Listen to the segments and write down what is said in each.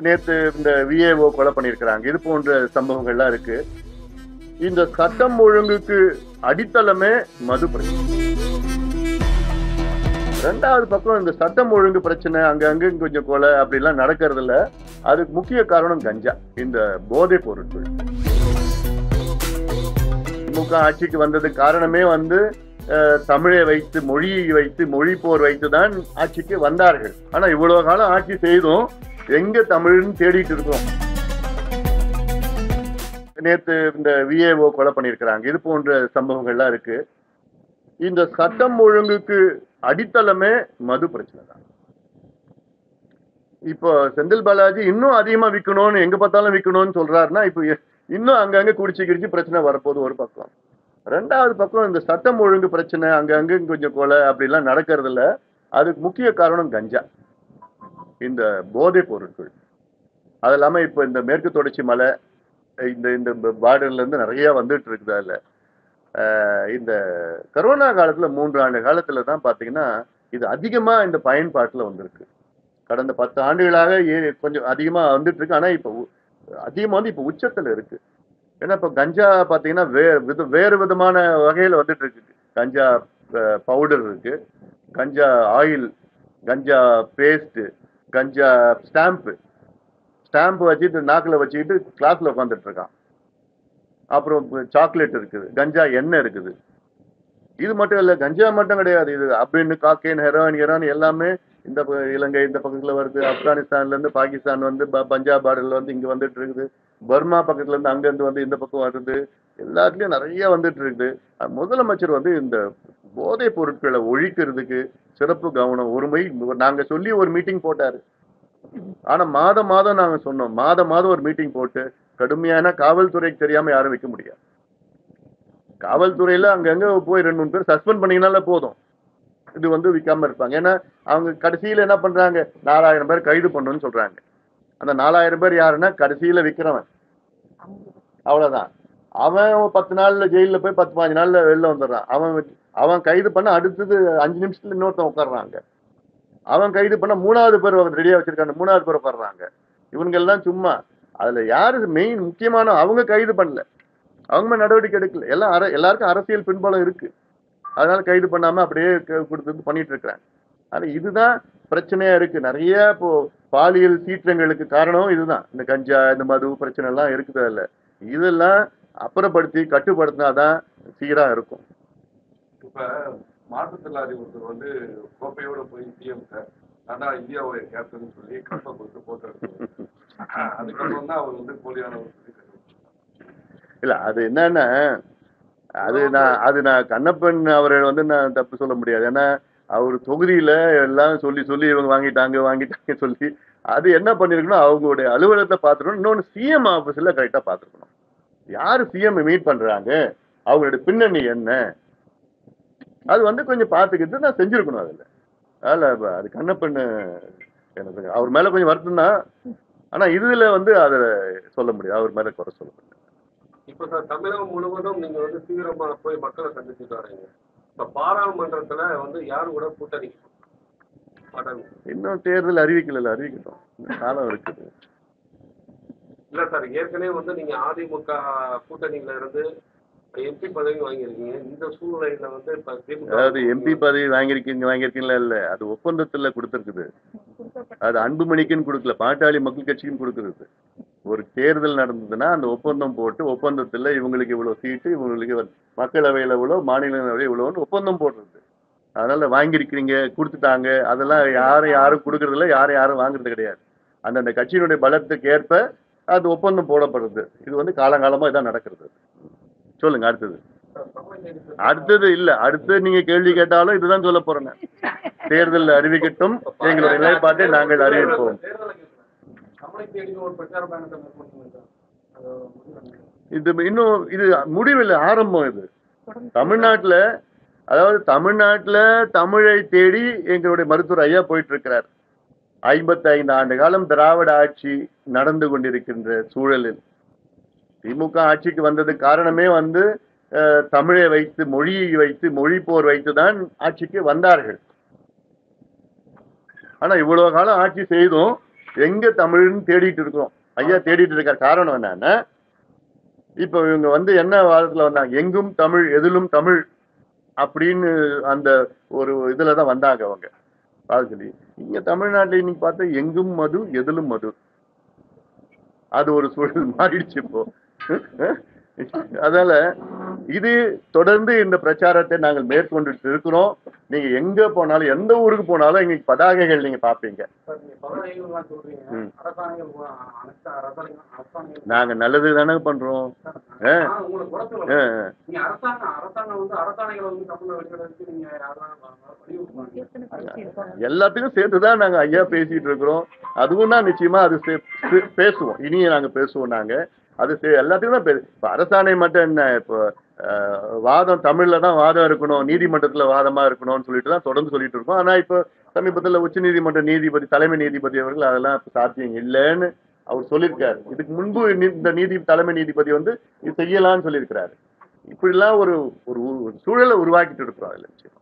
நேத்து இந்த விஏஓ கொலை பண்ணியிருக்கிறாங்க இது போன்ற சம்பவங்கள்லாம் இருக்கு இந்த சட்டம் ஒழுங்குக்கு அடித்தளமே மது பிரச்சனை ரெண்டாவது பக்கம் இந்த சட்டம் ஒழுங்கு பிரச்சனை அங்க அங்க கொஞ்சம் கொலை அப்படிலாம் நடக்கிறது இல்ல அதுக்கு முக்கிய காரணம் கஞ்சா இந்த போதைப் பொருட்கள் திமுக ஆட்சிக்கு வந்ததுக்கு காரணமே வந்து அஹ், தமிழை வைத்து மொழியை வைத்து மொழி போர் வைத்து தான் ஆட்சிக்கு வந்தார்கள் ஆனா இவ்வளவு காலம் ஆட்சி செய்தும் எங்க தமிழ்னு தேடிட்டு இருக்கோம் நேத்து இந்த விஏஓ கொலை பண்ணியிருக்கிறாங்க இது போன்ற சம்பவங்கள்லாம் இருக்கு இந்த சட்டம் ஒழுங்குக்கு அடித்தளமே மது பிரச்சனை தான் இப்போ செந்தில் பாலாஜி இன்னும் அதிகமா விற்கணும்னு எங்க பார்த்தாலும் விற்கணும்னு சொல்றாருன்னா இப்போ எ- இன்னும் அங்கங்க குடிச்சு கிடிச்சு பிரச்சனை வரப்போகுது ஒரு பக்கம் ரெண்டாவது பக்கம் இந்த சட்டம் ஒழுங்கு பிரச்சனை அங்கங்க கொஞ்சம் கொலை அப்படிலாம் நடக்கிறது இல்ல அதுக்கு முக்கிய காரணம் கஞ்சா இந்த போதைப் பொருட்கள் அது இல்லாம இப்போ இந்த மேற்கு தொடர்ச்சி மலை இந்த இந்த பார்டர்ல இருந்து நிறைய வந்துட்டு இருக்குது அதுல ஆஹ் இந்த கரோனா காலத்துல மூன்று ஆண்டு காலத்துல தான் பாத்தீங்கன்னா இது அதிகமா இந்த பயன்பாட்டுல வந்திருக்கு கடந்த பத்து ஆண்டுகளாக ஏ- கொஞ்சம் அதிகமா வந்துட்டு இருக்கு ஆனா இப்ப உ- அதிகமா வந்து இப்ப உச்சத்துல இருக்கு ஏன்னா இப்ப கஞ்சா பாத்தீங்கன்னா வே வித வேறு விதமான வகையில வந்துட்டு இருக்கு கஞ்சா பவுடர் இருக்கு கஞ்சா ஆயில் கஞ்சா பேஸ்ட் கஞ்சா ஸ்டாம்ப் ஸ்டாம்ப் வச்சுட்டு நாக்குல வச்சுக்கிட்டு கிளாஸ்ல உட்காந்துட்டு இருக்கான் அப்புறம் சாக்லேட் இருக்குது கஞ்சா எண்ணெய் இருக்குது இது மட்டும் இல்ல கஞ்சா மட்டும் கிடையாது இது அபின் காக்கேன் ஹெரோயின் ஹெரோயின் எல்லாமே இந்த ப- இலங்கை இந்த பக்கத்துல வருது ஆப்கானிஸ்தான்ல இருந்து பாகிஸ்தான் வந்து ப- பஞ்சாப் பார்டர்ல வந்து இங்க வந்துட்டு இருக்குது பர்மா பக்கத்துல இருந்து அங்க இருந்து வந்து இந்த பக்கம் வருது எல்லாத்துலயும் நிறைய வந்துட்டு இருக்குது அஹ் முதலமைச்சர் வந்து இந்த போதைப் பொருட்களை ஒழிக்கிறதுக்கு சிறப்பு கவனம் ஒருமை நாங்க சொல்லி ஒரு மீட்டிங் போட்டாரு ஆனா மாதம் மாதம் நாங்க சொன்னோம் மாதம் மாதம் ஒரு மீட்டிங் போட்டு கடுமையான காவல்துறைக்கு தெரியாம யாரும் வைக்க முடியாது காவல்துறையில அங்கங்க போய் ரெண்டு மூணு பேர் சஸ்பெண்ட் பண்ணீங்கனால போதும் இது வந்து விற்காம இருப்பாங்க ஏன்னா அவங்க கடைசியில என்ன பண்றாங்க நாலாயிரம் பேர் கைது பண்ணணும்னு சொல்றாங்க அந்த நாலாயிரம் பேர் யாருன்னா கடைசியில விற்கிறவன் அவ்வளவுதான் அவன் ஒரு பத்து நாள்ல ஜெயில்ல போய் பத்து பாஞ்சு நாள்ல வெளில வந்துடுறான் அவன் வச்சு- அவன் கைது பண்ண அடுத்தது அஞ்சு நிமிஷத்துல இன்னொருத்தன் உட்கார்றாங்க அவன் கைது பண்ண மூணாவது பேர் ரெடியா வச்சிருக்காங்க மூணாவது பேர் உட்கார்றாங்க இவங்க எல்லாம் சும்மா அதுல யாரு மெயின் முக்கியமான அவங்க கைது பண்ணல அவங்க மேல நடவடிக்கை எடுக்கல எல்லாம் அர எல்லாருக்கும் அரசியல் பின்புலம் இருக்கு அதனால கைது பண்ணாம அப்படியே க- கொடுத்து பண்ணிட்டு இருக்கிறாங்க ஆனா இதுதான் பிரச்சனையா இருக்கு நிறைய இப்போ பாலியல் சீற்றங்களுக்கு காரணம் இதுதான் இந்த கஞ்சா இந்த மது பிரச்சனை எல்லாம் இருக்குது அதுல இதெல்லாம் அப்புறப்படுத்தி கட்டுப்படுத்தினாதான் சீரா இருக்கும் இப்ப மாற்றுத்திறனாளி ஒருத்தர் வந்து கோப்பையோட போய் சிஎம் சார் நான் தான் இந்தியாவுடைய கேப்டன் சொல்லி கப்பை கொடுத்து போட்டோ எடுத்தாரு. அதுக்கப்புறம் தான் அவர் வந்து போலியானவர் சொல்லி கண்டுபிடிச்சார். இல்ல அது என்னன்னா அது நான் அது நான் கண்ணப்பன் அவரை வந்து நான் தப்பு சொல்ல முடியாது ஏன்னா அவர் தொகுதியில எல்லாம் சொல்லி சொல்லி இவங்க வாங்கிட்டாங்க வாங்கிட்டாங்க சொல்லி அது என்ன பண்ணிருக்கணும் அவங்களுடைய அலுவலகத்தை பார்த்துக்கணும் இன்னொன்னு சிஎம் ஆபீஸ்ல கரெக்டா பார்த்துருக்கணும் யாரு சிஎம் மீட் பண்றாங்க அவங்களுடைய பின்னணி என்ன அது வந்து கொஞ்சம் பார்த்துக்கிட்டு நான் செஞ்சிருக்கணும் அதுல அதில் அது கண்ணப்பன் எனக்கு அவர் மேல கொஞ்சம் வருத்தம் தான் ஆனா இதுல வந்து அதை சொல்ல முடியாது அவர் மேல குறை சொல்ல முடியாது இப்ப சார் தமிழகம் முழுவதும் நீங்க வந்து தீவிரமா போய் மக்களை சந்திச்சுட்டு வரீங்க இப்ப பாராளுமன்றத்துல வந்து யாரு கூட கூட்டணி மாட்டாங்க இன்னும் தேர்தல் அறிவிக்கல அறிவிக்கட்டும் இன்னும் காலம் இருக்குது இல்ல சார் ஏற்கனவே வந்து நீங்க அதிமுக கூட்டணியில இருந்து எம்பி பதவி வாங்கியிருக்கீங்க இந்த சூழ்நிலையில வந்து இப்ப திமுக அதாவது எம்பி பதவி வாங்கியிருக்கீங்க வாங்கியிருக்கீங்களா இல்ல அது ஒப்பந்தத்துல கொடுத்துருக்குது அது அன்புமணிக்குன்னு கொடுக்கல பாட்டாளி மக்கள் கட்சிக்கும் கொடுக்குறது ஒரு தேர்தல் நடந்ததுன்னா அந்த ஒப்பந்தம் போட்டு ஒப்பந்தத்துல இவங்களுக்கு இவ்வளவு சீட்டு இவங்களுக்கு இவ்வளவு- மக்களவையில இவ்வளோ மாநிலங்களவை இவ்வளோன்னு ஒப்பந்தம் போடுறது அதனால வாங்கியிருக்கிறீங்க கொடுத்துட்டாங்க அதெல்லாம் யாரும் யாரும் கொடுக்கறது இல்ல யாரும் யாரும் வாங்குறது கிடையாது அந்தந்த கட்சியினுடைய பலத்துக்கு ஏற்ப அது ஒப்பந்தம் போடப்படுறது இது வந்து காலங்காலமா இதான் நடக்கிறது சொல்லுங்க அடுத்தது அடுத்தது இல்ல அடுத்து நீங்க கேள்வி கேட்டாலும் இதுதான் சொல்ல போறேன் நான். தேர்தல் அறிவிக்கட்டும் எங்களுடைய நிலைப்பாட்டை நாங்கள் அறிவிப்போம் தமிழை தேடி ஒரு பிரச்சார பயணத்தை மேற்கொண்டு இது இன்னும் இது முடிவில் ஆரம்பம் இது தமிழ்நாட்டுல அதாவது தமிழ்நாட்டுல தமிழை தேடி எங்களுடைய மருத்துவர் ஐயா போயிட்டு இருக்கிறார் ஐம்பத்தி ஐந்து ஆண்டு காலம் திராவிட ஆட்சி நடந்து கொண்டிருக்கின்ற சூழலில் திமுக ஆட்சிக்கு வந்ததுக்கு காரணமே வந்து அஹ், தமிழை வைத்து மொழியை வைத்து மொழி போர் வைத்து தான் ஆட்சிக்கு வந்தார்கள் ஆனா இவ்வளவு காலம் ஆட்சி செய்தும் எங்க தமிழ்னு தேடிட்டு இருக்கோம் ஐயா தேடிட்டு இருக்க காரணம் என்னன்னா இப்போ இவங்க வந்து என்ன வாதத்துல வந்தாங்க எங்கும் தமிழ் எதிலும் தமிழ் அப்படின்னு அந்த ஒரு இதுல தான் வந்தாங்க அவங்க அது சொல்லி இங்க தமிழ்நாட்டுல இன்னைக்கு பார்த்தா எங்கும் மது எதிலும் மது அது ஒரு சூழல் மாறிடுச்சு இப்போ அதனால இது தொடர்ந்து இந்த பிரச்சாரத்தை நாங்கள் மேற்கொண்டுட்டு இருக்கிறோம் நீங்க எங்க போனாலும் எந்த ஊருக்கு போனாலும் எங்க பதாகைகள் நீங்க பாப்பீங்க சார், நீங்க பதாகைகள்லாம் சொல்றீங்க. ம். அரசாணைகள் கூட அனைத்து அரசாங்க- அரசாணைகள் நாங்க நல்லது தானே பண்றோம் ஆ. நான் உங்களை குறைச்சல. ஆ, நீங்க அரசாங்கம் அரசாங்கம் வந்து அரசாணைகளை வந்து தமிழ்ல வைக்கிறதுக்கு நீங்க யாரெல்லாம் வலியுறுத்துவாங்க எல்லாத்தையும் சேர்த்துதான் நாங்க ஐயா பேசிட்டு இருக்கிறோம் அதுவும் தான் நிச்சயமா அது சே- பே- பேசுவோம் இனியும் நாங்க பேசுவோம் நாங்க அது சே- எல்லாத்தையும் தான் பே- இப்ப அரசாணை மட்டும் என்ன இப்போ அஹ், வாதம் தமிழ்ல தான் வாதம் இருக்கணும் நீதிமன்றத்துல வாதமா இருக்கணும்னு சொல்லிட்டு தான் தொடர்ந்து சொல்லிட்டு இருக்கோம் ஆனா இப்போ சமீபத்துல உச்ச நீதிமன்ற நீதிபதி தலைமை நீதிபதி அவர்கள் அதெல்லாம் இப்ப சாத்தியம் இல்லைன்னு அவர் சொல்லியிருக்காரு இதுக்கு முன்பு நீ- இந்த நீதி தலைமை நீதிபதி வந்து இது செய்யலாம்னு சொல்லியிருக்கிறாரு இப்படிலாம் ஒரு ஒரு ஒரு சூழலை உருவாக்கிட்டு இருக்கிறோம் அதுல நிச்சயமா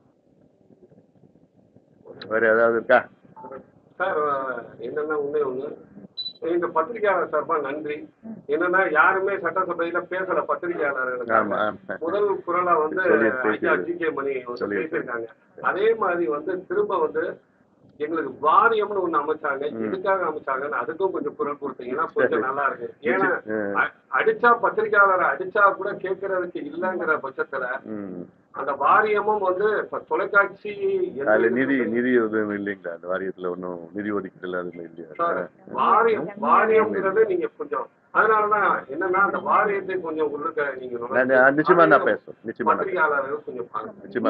வேற ஏதாவது இருக்கா சார் என்னன்னா உண்மை ஒண்ணு இந்த பத்திரிகையாளர் சார்பா நன்றி என்னன்னா யாருமே சட்டசபையில பேசல ஆமா பத்திரிகையாளர்களுக்காக ஆமா. முதல் குரலா வந்து சொல்லி ஐயா பேசியது. ஜி கே மணி வந்து சொல்லி பேசியிருக்காங்க அதே மாதிரி வந்து திரும்ப வந்து எங்களுக்கு வாரியம்னு ஒண்ணு அமைச்சாங்க எதுக்காக அமைச்சாங்கன்னு அதுக்கும் கொஞ்சம் குரல் கொடுத்தீங்கன்னா கொஞ்சம் நல்லா இருக்கு ஏன்னா ம். அ- அடிச்சா பத்திரிகையாளரை அடிச்சா கூட கேட்கறதுக்கு இல்லைங்கிற பட்சத்துல ம். அந்த வாரியமும் வந்து இப்ப தொலைக்காட்சி எந்த அதுல இது நிதி வந்து- நிதி எதுவும் இல்லைங்களா அந்த வாரியத்துல ஒன்றும் நிதி ஒதுக்கீடுல அதுல இல்லையா சார், வாரியம் வாரியம்ங்கிறது நீங்க கொஞ்சம் அதனாலதான் என்னன்னா அந்த வாரியத்தை கொஞ்சம் உள்ளுக்க நீங்க நான் நான் நிச்சயமா நான் பேசுவேன் நிச்சயமா நான் பேசுவேன். பத்திரிகையாளர்கள் கொஞ்சம் பாருங்க நிச்சயமா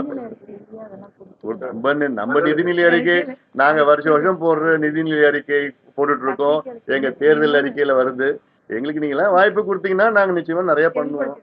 பேசுவேன் நம்ம நி- நம்ம நிதிநிலை அறிக்கை நாங்க வருஷம் வருஷம் போடுற நிதிநிலை அறிக்கை போட்டுட்டு இருக்கோம் எங்க தேர்தல் அறிக்கையில வருது எங்களுக்கு நீங்க எல்லாம் வாய்ப்பு கொடுத்தீங்கன்னா நாங்க நிச்சயமா நிறைய பண்ணுவோம்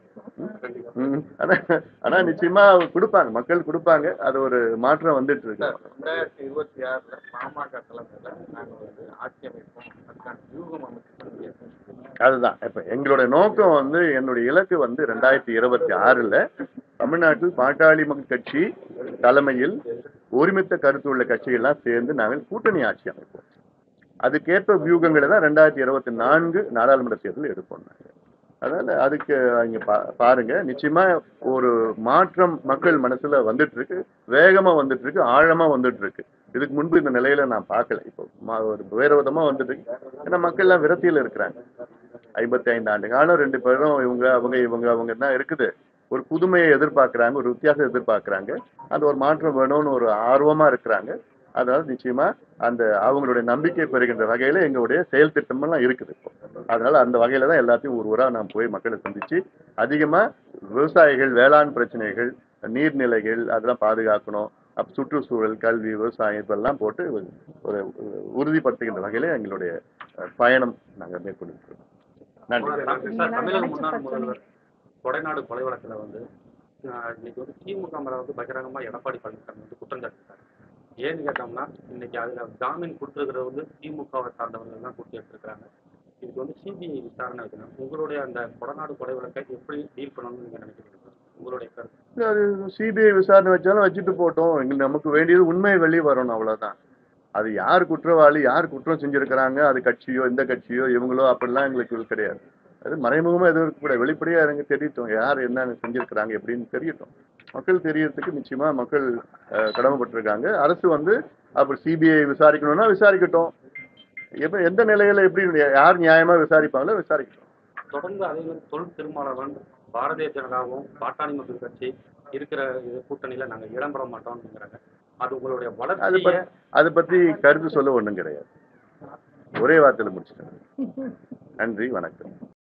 ம். ஆனா ஆனா நிச்சயமா கொடுப்பாங்க மக்கள் கொடுப்பாங்க அது ஒரு மாற்றம் வந்துட்டு இருக்கு ரெண்டாயிரத்தி இருபத்தி ஆறுல பாமக தலைமையில நாங்க வந்து ஆட்சி அமைப்போம் அதுக்கான வியூகம் அமைச்சு அதுதான் இப்ப எங்களுடைய நோக்கம் வந்து என்னுடைய இலக்கு வந்து ரெண்டாயிரத்தி இருபத்தி ஆறுல தமிழ்நாட்டில் பாட்டாளி மக்கள் கட்சி தலைமையில் ஒருமித்த கருத்து உள்ள கட்சிகள்லாம் சேர்ந்து நாங்கள் கூட்டணி ஆட்சி அமைப்போம் அதுக்கேற்ப வியூகங்களை தான் ரெண்டாயிரத்தி இருபத்தி நான்கு நாடாளுமன்ற தேர்தல் எடுப்போம் நாங்க. அதனால அதுக்கு இங்க பா- பாருங்க நிச்சயமா ஒரு மாற்றம் மக்கள் மனசுல வந்துட்டு இருக்கு வேகமா வந்துட்டு இருக்கு ஆழமா வந்துட்டு இருக்கு இதுக்கு முன்பு இந்த நிலையில நான் பார்க்கல இப்போ மா- ஒரு வேற விதமா வந்துட்டு இருக்கு ஏன்னா மக்கள் எல்லாம் விரத்தியில இருக்கிறாங்க ஐம்பத்தி ஐந்து ஆண்டு காலம் ரெண்டு பேரும் இவங்க அவங்க இவங்க அவங்க தான் இருக்குது ஒரு புதுமையை எதிர்பார்க்கறாங்க ஒரு வித்தியாசம் எதிர்பார்க்கறாங்க அந்த ஒரு மாற்றம் வேணும்னு ஒரு ஆர்வமா இருக்கிறாங்க அதனால நிச்சயமா அந்த அவங்களுடைய நம்பிக்கை பெறுகின்ற வகையில எங்களுடைய செயல் திட்டமெல்லாம் இருக்குது இப்போ அதனால அந்த வகையில தான் எல்லாத்தையும் ஒரு ஊரா நான் போய் மக்களை சந்திச்சு அதிகமா விவசாயிகள் வேளாண் பிரச்சனைகள் நீர்நிலைகள் அதெல்லாம் பாதுகாக்கணும் அப்ப சுற்றுச்சூழல் கல்வி விவசாயம் இதெல்லாம் போட்டு ஒரு ஒரு உறுதிப்படுத்துகின்ற வகையில எங்களுடைய அஹ், பயணம் நாங்க மேற்கொண்டு இருக்கோம் நன்றி சார் தமிழக முன்னாள் முதல்வர் கொடைநாடு கொலை வழக்குல வந்து ஆஹ், இன்னைக்கு வந்து திமுக மேல வந்து பகிரங்கமா எடப்பாடி பழனிசாமி வந்து குற்றம் சாட்டிருக்காரு ஏன்னு கேட்டோம்னா இன்னைக்கு அதுல ஜாமீன் கொடுத்துருக்கிறது வந்து திமுகவை சார்ந்தவர்கள் தான் கொடுத்து எடுத்திருக்காங்க இதுக்கு வந்து சிபிஐ விசாரணை வைக்கணும் உங்களுடைய அந்த கொடநாடு கொலை வழக்கை எப்படி டீல் பண்ணணும்னு நீங்க நினைக்கிறீங்க உங்களுடைய கருத்து அது சிபிஐ விசாரணை வச்சாலும் வச்சுட்டு போட்டோம் எங்களுக்கு நமக்கு வேண்டியது உண்மை வெளியே வரணும் அவ்வளவுதான் அது யார் குற்றவாளி யார் குற்றம் செஞ்சிருக்கிறாங்க அது கட்சியோ இந்த கட்சியோ இவங்களோ அப்படிலாம் எங்களுக்கு கிடையாது அது மறைமுகமா எதுவும் இருக்கக்கூடாது வெளிப்படையா எனக்கு தெரியட்டும் யார் என்ன செஞ்சிருக்கிறாங்க எப்படின்னு தெரியட்டும் மக்கள் தெரியறதுக்கு நிச்சயமா மக்கள் அஹ், கடமைப்பட்டிருக்காங்க அரசு வந்து அப்படி சிபிஐ விசாரிக்கணும்னா விசாரிக்கட்டும் எப்ப எந்த நிலையில எப்படி யார் நியாயமா விசாரிப்பாங்களோ விசாரிக்கட்டும் தொடர்ந்து அதே மாதிரி தொல் திருமாவளவன் பாரதிய ஜனதாவும் பாட்டாளி மக்கள் கட்சி இருக்கிற இது கூட்டணியில நாங்க இடம்பெற மாட்டோம்ங்கிறாங்க அது உங்களுடைய அது வளர்ச்சியை பத்தி அதை பத்தி கருத்து சொல்ல ஒண்ணும் கிடையாது ஒரே வார்த்தையில முடிச்சிட்டேன் நன்றி வணக்கம்